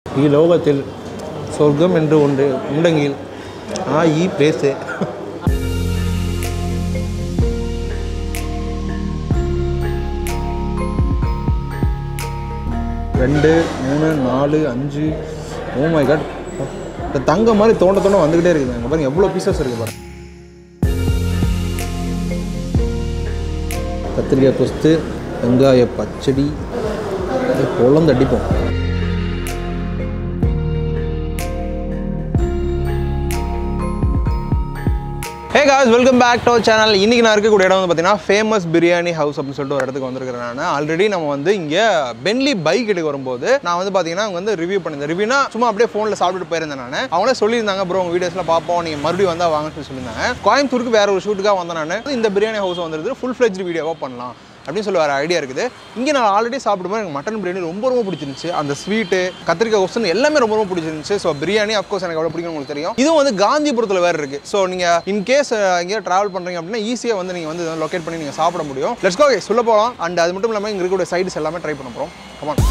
ഈ ലോകത്തിൽ സ്വർഗം என்று ഉണ്ട് ഉണ്ടെങ്കിൽ ആ ഈ പ്ലേസ് ரெண்டு மூணு நாலு அஞ்சு ஓ மை காட் இந்த தங்க மாதிரி தோண்ட தோண்ட வந்துக்கிட்டே இருக்குது அங்கே பாருங்க எவ்வளோ பீசஸ் இருக்குது பாருங்க கத்திரிக்காய் கொஸ்து வெங்காய பச்சடி குழந்து அடிப்போம் hey guys welcome back to channel இன்றைக்கி நான் இருக்கக்கூடிய இடம் வந்து பார்த்தீங்கன்னா ஃபேமஸ் பிரியாணி ஹவுஸ் அப்படின்னு சொல்லிட்டு ஒரு இடத்துக்கு வந்திருக்கிறேன் நான் ஆல்ரெடி நம்ம வந்து இங்கே பென்லி பைக் எடுக்க வரும்போது நான் வந்து பார்த்தீங்கன்னா அவங்க வந்து ரிவ்யூ பண்ணியிருந்தேன் ரிவ்யூனா சும்மா அப்படியே ஃபோனில் சாப்பிட்டுட்டு போயிருந்தேன் நான் அவங்களே சொல்லியிருந்தாங்க ப்ரோ உங்கள் வீடியோஸ்லாம் பார்ப்போம் நீங்கள் மறுபடியும் வந்தால் வாங்கன்னு சொல்லி சொல்லியிருந்தாங்க கோயம்புத்தூருக்கு வேற ஒரு ஷூட்டுக்காக வந்தேன் நான் இந்த பிரியாணி ஹவுஸ் வந்துருது ஃபுல் ஃப்ளெஜ் வீடியோவாக பண்ணலாம் அப்படின்னு சொல்லி வர ஐடியா இருக்குது இங்கே நான் ஆல்ரெடி சாப்பிடும்போது எனக்கு மட்டன் பிரியாணி ரொம்ப ரொம்ப பிடிச்சிருந்துச்சு அந்த ஸ்வீட்டு கத்திரிக்காய் கொஸ்டன் எல்லாமே ரொம்ப ரொம்ப பிடிச்சிருந்துச்சு ஸோ பிரியாணி அஃப்கோர்ஸ் எனக்கு எவ்வளோ பிடிக்கும் உங்களுக்கு தெரியும் இதுவும் வந்து காந்திபுரத்தில் வேறு இருக்குது ஸோ நீங்கள் இன்கேஸ் எங்கேயோ ட்ராவல் பண்ணுறீங்க அப்படின்னா ஈஸியாக வந்து நீங்கள் வந்து லொக்கேட் பண்ணி நீங்கள் சாப்பிட முடியும் லெட்ஸ் கோ சொல்ல போகலாம் அண்ட் அது மட்டும் இல்லாமல் இங்கே இருக்கக்கூடிய சைட்ஸ் எல்லாமே ட்ரை பண்ண போகிறோம் கமான்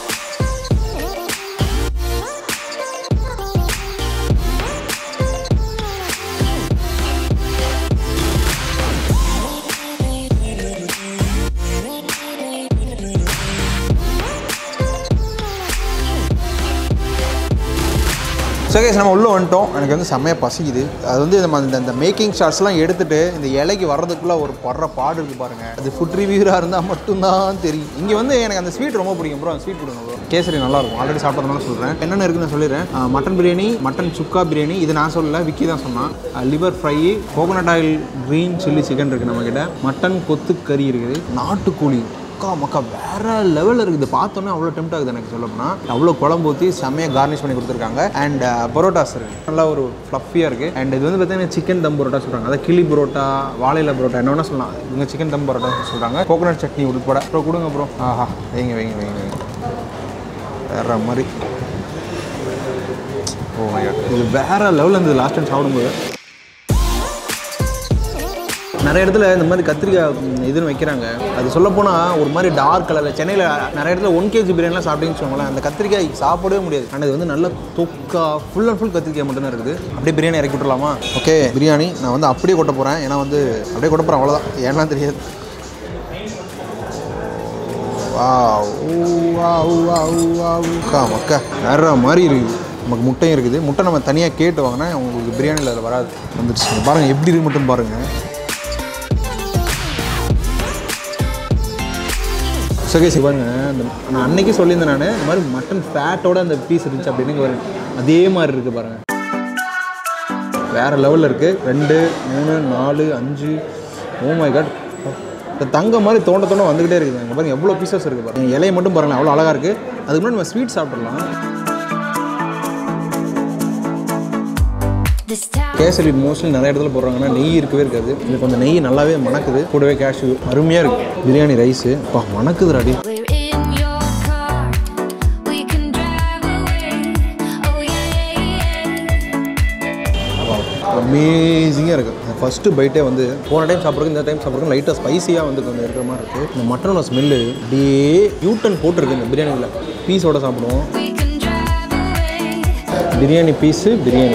ஸோ கைஸ் நம்ம உள்ளே வந்துட்டோம் எனக்கு வந்து செம்மையாக பசிக்குது அது வந்து நம்ம அந்த இந்த மேக்கிங் ஷார்ட்ஸ்லாம் எடுத்துட்டு இந்த இலைக்கு வர்றதுக்குள்ளே ஒரு படுற பாடு இருக்குது பாருங்கள் அது ஃபுட் ரிவ்யூராக இருந்தால் மட்டும்தான் தெரியும் இங்கே வந்து எனக்கு அந்த ஸ்வீட் ரொம்ப பிடிக்கும் ப்ரோ அந்த ஸ்வீட் கொடுங்க ப்ரோ கேசரி நல்லா இருக்கும் ஆல்ரெடி சாப்பிட்டதுனால சொல்கிறேன் என்னென்ன இருக்குன்னு நான் சொல்லிடுறேன் ஆ, மட்டன் பிரியாணி மட்டன் சுக்கா பிரியாணி இது நான் சொல்லல விக்கி தான் சொன்னான் liver fry coconut oil green chilli chicken இருக்குது நம்மக்கிட்ட மட்டன் கொத்து கறி இருக்குது நாட்டுக்கோழி அக்கா மக்கா வேற லெவலில் இருக்குது பார்த்தோன்னே அவ்வளோ டெம்ட் ஆகுது எனக்கு சொல்லப்போனால் அவ்வளோ குழம்பு ஊற்றி செம்மையாக கார்னிஷ் பண்ணி கொடுத்துருக்காங்க அண்ட் பரோட்டாஸ் இருக்குது நல்லா ஒரு ஃப்ளஃபியாக இருக்குது அண்ட் இது வந்து பார்த்தீங்கன்னா சிக்கன் தம் பரோட்டா சொல்கிறாங்க அதாவது கிளி பரோட்டா வாழையில பரோட்டா என்ன வேணால் சொல்லலாம் இவங்க சிக்கன் தம் பரோட்டா சொல்கிறாங்க கோகனட் சட்னி உட்பட ப்ரோ கொடுங்க ப்ரோ ஆஹா வைங்க வைங்க வைங்க வைங்க வேற மாதிரி ஓ my God. இது வேற லெவலில் இருந்தது லாஸ்ட் டைம் சாப்பிடும்போது நிறைய இடத்துல இந்த மாதிரி கத்திரிக்காய் ம், இதுன்னு வைக்கிறாங்க அது சொல்லப்போனால் ஒரு மாதிரி டார்க் கலரில் சென்னையில் நிறைய இடத்துல ஒன் கேஜி பிரியாணிலாம் சாப்பிட்டீங்கன்னு வச்சுக்கோங்களேன் அந்த கத்திரிக்காய் சாப்பிடவே முடியாது ஆனால் இது வந்து நல்ல தொக்கா ஃபுல் அண்ட் ஃபுல் கத்திரிக்காய் மட்டும்தான் இருக்குது அப்படியே பிரியாணி இறக்கி விட்டுலாமா ஓகே பிரியாணி நான் வந்து அப்படியே கொட்ட போகிறேன் ஏன்னா வந்து அப்படியே கொட்ட போகிறேன் அவ்வளோதான் ஏன்னா தெரியாது வாவ், ஊ, வாவ், வாவ், வாவ். அக்கா, மக்கா வேற மாதிரி இருக்குது நமக்கு முட்டையும் இருக்குது முட்டை நம்ம தனியாக கேட்டு வாங்கினா உங்களுக்கு பிரியாணியில் அதில் வராது வந்துடுச்சு இங்க பாருங்க எப்படி இருக்கு மட்டும் பாருங்க சகேஷ் பாருங்க அந்த நான் அன்னைக்கு சொல்லியிருந்தேன் நான் இந்த மாதிரி மட்டன் ஃபேட்டோட அந்த பீஸ் இருந்துச்சு அப்படின்னு இங்க பாருங்க அதே மாதிரி இருக்குது பாருங்க வேற லெவலில் இருக்குது ரெண்டு மூணு நாலு அஞ்சு ஓ மை காட் இந்த தங்க மாதிரி தோண்ட தோண்ட வந்துக்கிட்டே இருக்குது அங்கே பாருங்க எவ்வளோ பீசஸ் இருக்குது பாருங்க இலையை மட்டும் பாருங்களேன் அவ்வளோ அழகாக இருக்குது அதுக்கு முன்னாடி நம்ம ஸ்வீட் சாப்பிட்றலாம் This time கேசரி மோஸ்ட்லி நிறைய இடத்துல போடுறாங்கன்னா நெய் இருக்கவே இருக்காது இது கொஞ்சம் நெய் நல்லாவே மணக்குது கூடவே கேஷ்யூ அருமையாக இருக்குது பிரியாணி ரைஸு அப்பா மணக்குது அடி we're in your car. We can drive away. Oh yeah, yeah. அமேசிங்காக இருக்குது ஃபஸ்ட்டு பைட்டே வந்து போன டைம் சாப்பிட்றதுக்கு இந்த டைம் சாப்பிட்றதுக்கு லைட்டாக ஸ்பைசியாக வந்து கொஞ்சம் இருக்கிற மாதிரி இருக்குது இந்த மட்டனோட ஸ்மெல்லு அப்படியே யூட்டன் போட்டிருக்கு இந்த பிரியாணியில் பீஸோட சாப்பிடுவோம் We can drive away. Biryani piece biryani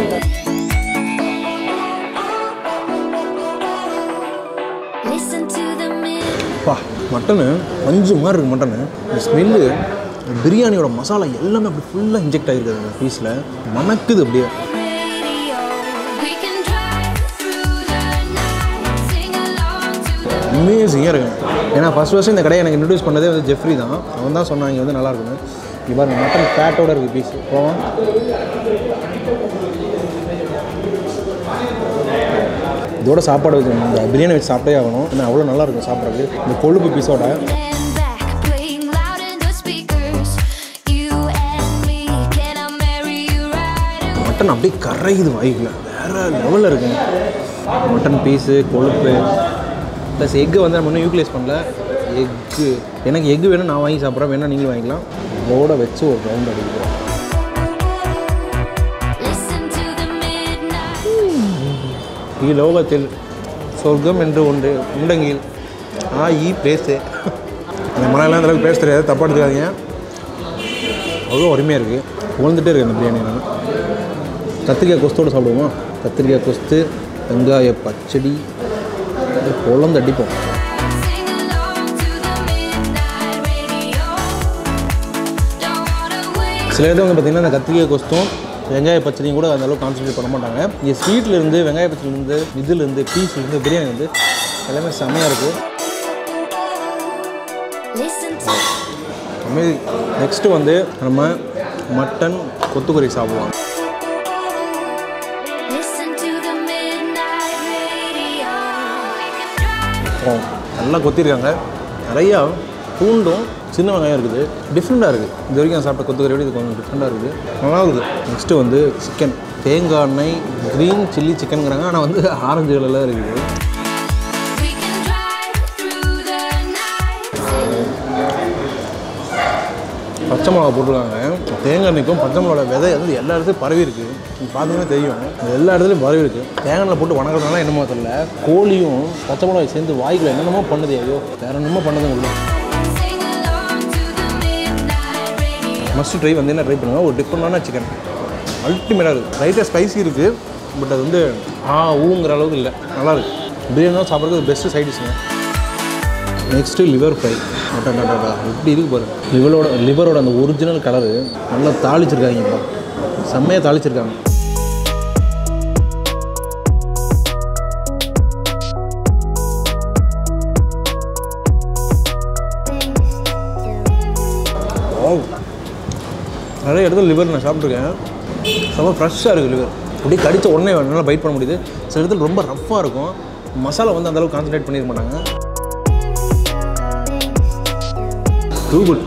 Listen to the music. பா மட்டனு பஞ்சு மாதிரி இருக்குது மட்டனு இந்த ஸ்மெல்லு பிரியாணியோட மசாலா எல்லாமே அப்படி ஃபுல்லாக இன்ஜெக்ட் ஆகிருக்குது அந்த பீஸில் மணக்குது அப்படியே Radio. We can drive through the night. Sing along to அமேசிங்காக இருக்கு ஏன்னா ஃபஸ்ட் ஃபஸ்ட்டு இந்த கடையை எனக்கு இன்ட்ரடியூஸ் பண்ணதே வந்து ஜெஃப்ரி தான் அவன் தான் சொன்னான் இங்கே வந்து நல்லா இருக்குன்னு இங்கே பாருங்க மட்டன் ஃபேட்டோட இருக்குது பீஸ் போவோம் இதோட சாப்பாடு வச்சு இந்த பிரியாணி வச்சு சாப்பிட்டே ஆகணும் ஏன்னா அவ்வளோ நல்லா இருக்கும் சாப்பிட்றதுக்கு இந்த கொழுப்பு பீஸோட and back. Playing loud in the speakers. You and me. Can I marry you right away? Mutton அப்படியே கரையுது வாய்க்குள்ள வேறு லெவலில் இருக்குங்க மட்டன் பீஸு கொழுப்பு ப்ளஸ் எக்கு வந்து நம்ம இன்னும் யூட்டிலைஸ் பண்ணல எக்கு எனக்கு எக்கு வேணும் நான் வாங்கி சாப்பிட்றேன் வேணா நீங்களும் வாங்கிக்கலாம் இதோட வச்சு ஒரு ரவுண்ட் அடிக்கிறோம் Listen to the midnight. ഈ ലോകത്തിൽ സ്വർഗം என்று ஒன்று உண்டெங்கில் ஆ ஈ பிளேஸு அந்த மலையெல்லாம் அந்த அளவுக்கு பேச தெரியாது தப்பாக எடுத்துக்காதீங்க அவ்வளோ அருமையாக இருக்குது புகழ்ந்துட்டே இருக்கேன் இந்த பிரியாணி நான் கத்திரிக்காய் கொஸ்தோடு சாப்பிடுவோமா கத்திரிக்காய் கொஸ்து வெங்காய பச்சடி அப்படியே பொழந்து அடிப்போம் Sing along to the midnight radio. Don't wanna wait. சில இடத்துல வந்து பார்த்திங்கன்னா இந்த கத்திரிக்காய் கொஸ்தும் வெங்காய பச்சடியும் கூட அந்த அளவுக்கு கான்சன்ட்ரேட் பண்ண மாட்டாங்க இங்கே ஸ்வீட்லேருந்து வெங்காய பச்சடிலேருந்து இதுலேருந்து பீஸ்லேருந்து பிரியாணி வந்து எல்லாமே செம்மையாக இருக்குது Listen to அமைதி நெக்ஸ்ட்டு வந்து நம்ம மட்டன் கொத்துக்கறி சாப்பிடுவோம் listen to the midnight radio. We can drive. அப்புறம் நல்லா கொத்திருக்காங்க நிறையா பூண்டும் சின்ன வெங்காயம் இருக்குது டிஃப்ரெண்ட்டாக இருக்குது இது வரைக்கும் நான் சாப்பிட்ட கொத்துக்கறி விட இது கொஞ்சம் டிஃப்ரெண்ட்டாக இருக்குது நல்லா இருக்குது நெக்ஸ்ட்டு வந்து சிக்கன் தேங்காய் எண்ணெய் க்ரீன் சில்லி சிக்கனுங்கிறாங்க ஆனால் வந்து ஆரஞ்சு கலரில் இருக்குது We can drive through the night. பச்சை மிளகா போட்டிருக்காங்க தேங்காய் எண்ணெய்க்கும் பச்சை மிளகா விதை வந்து எல்லா இடத்துலையும் பரவி இருக்குது நீங்கள் பார்த்தீங்கன்னா தெரியும் இது எல்லா இடத்துலையும் பரவி இருக்குது தேங்காய் எண்ணெய் போட்டு வணங்குறதுனால என்னமோ தெரியல கோழியும் பச்சை மிளகாய் சேர்ந்து வாய்க்குள்ள என்னென்னமோ பண்ணுது ஐயோ வேற என்னமோ பண்ணுதுங்க உள்ள Sing along to the midnight radio. Must try வந்து என்ன ட்ரை பண்ணுங்க ஒரு டிஃப்ரெண்டான சிக்கன் அல்டிமேட்டாக இருக்குது லைட்டாக ஸ்பைசி இருக்குது பட் அது வந்து ஆ ஊங்கிற அளவுக்கு இல்லை நல்லா இருக்கு பிரியாணி தான் சாப்பிட்றது பெஸ்ட்டு சைட் டிஷ்ங்க நெக்ஸ்ட்டு லிவர் ஃப்ரை அட்டா எப்படி இருக்கு பாருங்க லிவரோட லிவரோட அந்த ஒரிஜினல் கலரு நல்லா தாளிச்சிருக்காங்கப்பா செம்மையாக தாளிச்சிருக்காங்க Wow. நிறைய இடத்துல லிவர் நான் சாப்பிட்ருக்கேன் ரொம்ப ஃப்ரெஷ்ஷாக இருக்குது லிவர் அப்படியே கடிச்ச உடனே நல்லா பைட் பண்ண முடியுது சில இடத்துல ரொம்ப ரஃப்பாக இருக்கும் மசாலா வந்து அந்த அளவுக்கு கான்சன்ட்ரேட் பண்ணிட மாட்டாங்க டூ குட்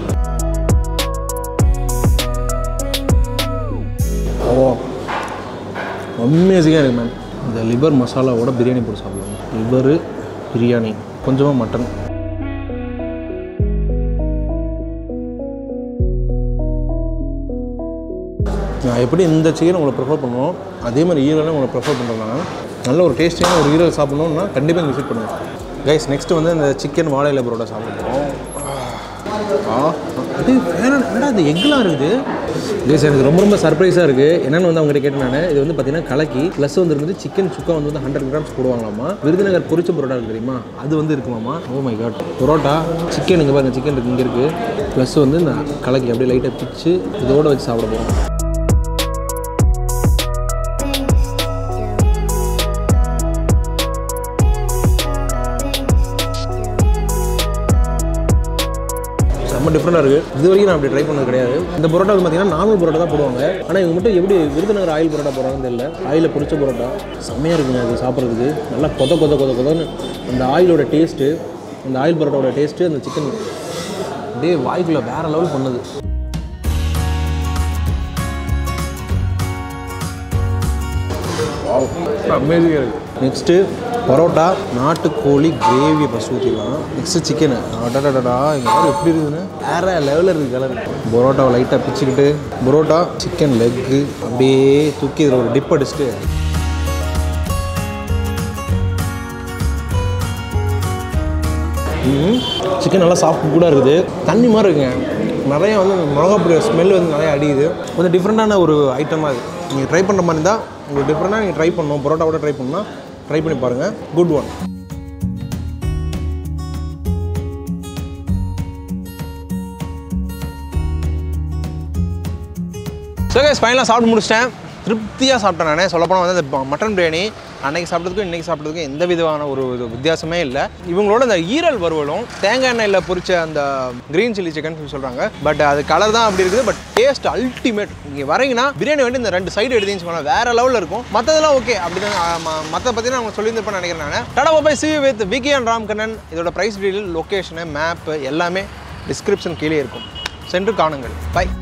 ஓ அமேசிங்காக இருக்கு மேம் இந்த லிவர் மசாலாவோட பிரியாணி போட்டு சாப்பிடுவாங்க லிவரு பிரியாணி கொஞ்சமாக மட்டன் நான் எப்படி இந்த சிக்கன் உங்களை ப்ரிஃபர் பண்ணுவோம் அதே மாதிரி ஈரலும் உங்களை ப்ரிஃபர் பண்ணுறேன் நல்ல ஒரு டேஸ்டியான ஒரு ஈரல் சாப்பிடணும்னா கண்டிப்பாக இங்கே விசிட் பண்ணுங்கள் கைஸ் நெக்ஸ்ட் வந்து இந்த சிக்கன் வாழை இலை பரோட்டா சாப்பிட போகிறோம் ஆ அது வேற என்னடா இது எக்லாம் இருக்குது கைஸ் எனக்கு ரொம்ப ரொம்ப சர்ப்ரைஸாக இருக்குது என்னென்னு வந்து அவங்ககிட்ட கேட்டேன் நான் இது வந்து பார்த்தீங்கன்னா கலக்கி ப்ளஸ் வந்து இருந்து சிக்கன் சுக்கா வந்து வந்து ஹண்ட்ரட் கிராம்ஸ் போடுவாங்களாமா விருதுநகர் பொரிச்ச பரோட்டா இருக்கு தெரியுமா அது வந்து இருக்குமாமா oh my God parotta chicken இங்கே பாருங்க சிக்கன் இருக்கு இங்கே இருக்குது ப்ளஸ் வந்து இந்த கலக்கி அப்படியே லைட்டாக பிச்சு இதோட வச்சு சாப்பிட போகிறோம் செம்ம டிஃப்ரெண்டாக இருக்குது இது வரைக்கும் நான் அப்படி ட்ரை பண்ணது கிடையாது இந்த பரோட்டா வந்து பார்த்தீங்கன்னா நார்மல் பரோட்டா தான் போடுவாங்க ஆனால் இவங்க மட்டும் எப்படி விருதுநகர் ஆயில் பரோட்டா போடுறாங்கன்னு தெரியல ஆயிலில் பொரிச்ச பரோட்டா செம்மையாக இருக்குங்க அது சாப்பிட்றதுக்கு நல்லா கொத கொத கொத கொதன்னு அந்த ஆயிலோட டேஸ்ட்டு அந்த ஆயில் பரோட்டாவோட டேஸ்ட்டு அந்த சிக்கன் அப்படியே வாய்க்குள்ள வேற லெவல் பண்ணுது அமேசிங்காக இருக்குது நெக்ஸ்ட்டு பரோட்டா நாட்டுக்கோழி கிரேவி ஃபஸ்ட் ஊற்றிடலாம் நெக்ஸ்ட்டு சிக்கனு அடடடடா இங்கே வேறு எப்படி இருக்குதுன்னு வேற லெவலில் இருக்குது கலர் பரோட்டாவை லைட்டாக பிச்சுக்கிட்டு பரோட்டா சிக்கன் லெக்கு அப்படியே தூக்கி இதில் ஒரு டிப் அடிச்சுட்டு சிக்கன் நல்லா சாஃப்ட் கூட இருக்குது தண்ணி மாதிரி இருக்குங்க நிறைய வந்து மிளகா பொடி ஸ்மெல் வந்து நிறைய அடிக்குது கொஞ்சம் டிஃப்ரெண்ட்டான ஒரு ஐட்டமாக இருக்குது நீங்கள் ட்ரை பண்ணுற மாதிரி இருந்தால் உங்களுக்கு டிஃப்ரெண்ட்டாக நீங்கள் ட்ரை பண்ணணும் பரோட்டாவோட ட்ரை பண்ணால் ட்ரை பண்ணி பாருங்கள் குட் ஒன் ஸோ கைஸ் ஃபைனலாக சாப்பிட்டு முடிச்சிட்டேன் திருப்தியாக சாப்பிட்டேன் நானே சொல்லப்போனால் வந்து அந்த மட்டன் பிரியாணி அன்னைக்கு சாப்பிட்டதுக்கும் இன்றைக்கி சாப்பிட்டதுக்கும் எந்த விதமான ஒரு இது வித்தியாசமே இல்லை இவங்களோட அந்த ஈரல் வறுவலும் தேங்காய் எண்ணெயில் பொரிச்ச அந்த க்ரீன் சில்லி சிக்கன் சொல்லி சொல்கிறாங்க பட் அது கலர் தான் அப்படி இருக்குது பட் டேஸ்ட் அல்டிமேட் இங்கே வரீங்கன்னா பிரியாணி வந்து இந்த ரெண்டு சைடு எடுத்தீங்கன்னு சொன்னால் வேறு லெவலில் இருக்கும் மற்றதெல்லாம் ஓகே அப்படி தான் மற்ற பற்றி நான் அவங்க சொல்லியிருந்தப்ப நினைக்கிறேன் நான் டடா பாபாய் சி வித் விக்கி அண்ட் ராம்கண்ணன் இதோட ப்ரைஸ் டீல் லொக்கேஷனு மேப்பு எல்லாமே டிஸ்கிரிப்ஷன் கீழே இருக்கும் சென்று காணுங்கள் பை